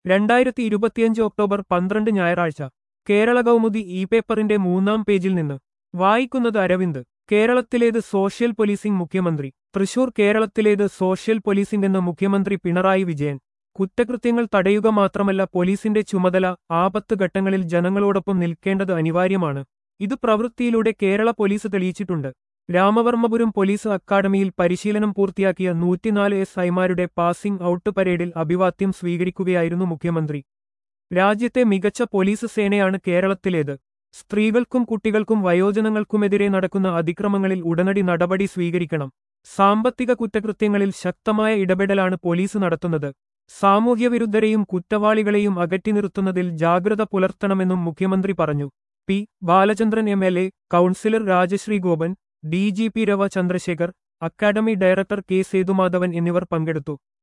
രണ്ടായിരത്തി ഇരുപത്തിയഞ്ച് ഒക്ടോബർ പന്ത്രണ്ട് ഞായറാഴ്ച കേരള കൗമുദി ഇ പേപ്പറിന്റെ മൂന്നാം പേജിൽ നിന്ന് വായിക്കുന്നത് അരവിന്ദ് കേരളത്തിലേത് സോഷ്യൽ പോലീസിംഗ് മുഖ്യമന്ത്രി തൃശൂർ കേരളത്തിലേത് സോഷ്യൽ പോലീസിംഗ് എന്ന് മുഖ്യമന്ത്രി പിണറായി വിജയൻ കുറ്റകൃത്യങ്ങൾ തടയുക മാത്രമല്ല പോലീസിന്റെ ചുമതല ആപത്ത് ഘട്ടങ്ങളിൽ ജനങ്ങളോടൊപ്പം നിൽക്കേണ്ടത് അനിവാര്യമാണ് ഇത് പ്രവൃത്തിയിലൂടെ കേരള പോലീസ് തെളിയിച്ചിട്ടുണ്ട് രാമവർമ്മപുരം പോലീസ് അക്കാദമിയിൽ പരിശീലനം പൂർത്തിയാക്കിയ നൂറ്റിനാല് എസ് ഐമാരുടെ പാസിംഗ് ഔട്ട് പരേഡിൽ അഭിവാദ്യം സ്വീകരിക്കുകയായിരുന്നു മുഖ്യമന്ത്രി രാജ്യത്തെ മികച്ച പോലീസ് സേനയാണ് കേരളത്തിലേത് സ്ത്രീകൾക്കും കുട്ടികൾക്കും വയോജനങ്ങൾക്കുമെതിരെ നടക്കുന്ന അതിക്രമങ്ങളിൽ ഉടനടി നടപടി സ്വീകരിക്കണം സാമ്പത്തിക കുറ്റകൃത്യങ്ങളിൽ ശക്തമായ ഇടപെടലാണ് പോലീസ് നടത്തുന്നത് സാമൂഹ്യവിരുദ്ധരെയും കുറ്റവാളികളെയും അകറ്റി നിർത്തുന്നതിൽ ജാഗ്രത പുലർത്തണമെന്നും മുഖ്യമന്ത്രി പറഞ്ഞു P Balachandran M L A councillor Rajashree Gopan D G P രവ Chandrasekhar academy director K Sethumadhavan എന്നിവർ പങ്കെടുത്തു